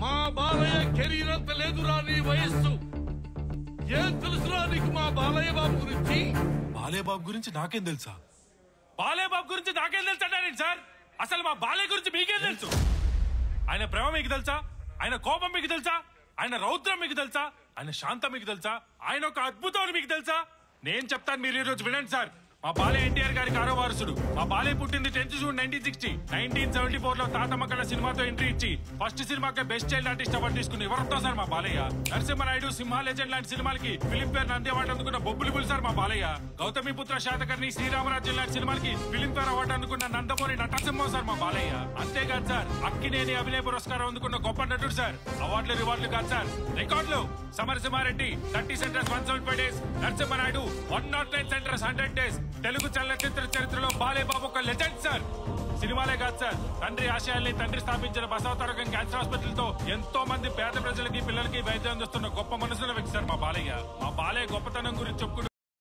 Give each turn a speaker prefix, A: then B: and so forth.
A: మా బాలయ్య కెరీర్ అంత లేదురా నీ వయస్సు ఏం తెలుసురా నీకు మా బాలయ్య బాబు గురించి
B: బాలయ్య బాబు గురించి నాకేం తెలుసా
C: బాలయ్య బాబు గురించి నాకేం తెలుసు అంటారేంటి సార్ అసలు మా బాలయ్య గురించి మీకేం తెలుసు ఆయన ప్రేమ మీకు తెలుసా ఆయన కోపం మీకు తెలుసా ఆయన రౌద్రం మీకు తెలుసా ఆయన శాంతం మీకు తెలుసా ఆయన ఒక అద్భుతం అని మీకు తెలుసా నేను చెప్తాను మీరు ఈ రోజు వినండి సార్ మా బాలయ్య ఎన్టీఆర్ గారి ఆరో వారసుడు మా బాలయ్య పుట్టింది tenth June nineteen sixty nineteen seventy four లో తాతమ్మకళ సినిమాతో ఎంట్రీ ఇచ్చి ఫస్ట్ సినిమాకి బెస్ట్ చైల్డ్ ఆర్టిస్ట్ అవార్డు తీసుకుని ఎవరితో సార్ మా బాలయ్య నరసింహనాయుడు సింహ లెజెండ్ లాంటి సినిమాలకి ఫిలిం ఫేర్ నంది అవార్డు అందుకున్న బొబ్బులు పులి సార్ మా బాలయ్య గౌతమి పుత్ర శాతకర్ణి శ్రీరామరాజ్యం లాంటి సినిమాలకి ఫిలిం ఫేర్ అవార్డు అందుకున్న నందమూరి నటసింహం సార్ మా బాలయ్య అంతేకాదు సార్ అక్కినేని అభినయ పురస్కారం అందుకున్న గొప్ప నటుడు సార్ అవార్డులు రివార్డులు కాదు సార్ రికార్డులు Samarasimha Reddy thirty centres one seventy five days Narasimha Naidu one not nine centres hundred days Telugu చలనచిత్ర చరిత్రలో బాలయ్య బాబు ఒక లెజెండ్ సార్ సినిమాలే కాదు సార్ తండ్రి ఆశయాల్ని తండ్రి స్థాపించిన బసవతారకం క్యాన్సర్ హాస్పిటల్ తో ఎంతో మంది పేద ప్రజలకి పిల్లలకి వైద్యం అందిస్తున్న గొప్ప మనసున్న వ్యక్తి సార్ మా బాలయ్య మా బాలయ్య గొప్పతనం గురించి చెప్పుకుంటూ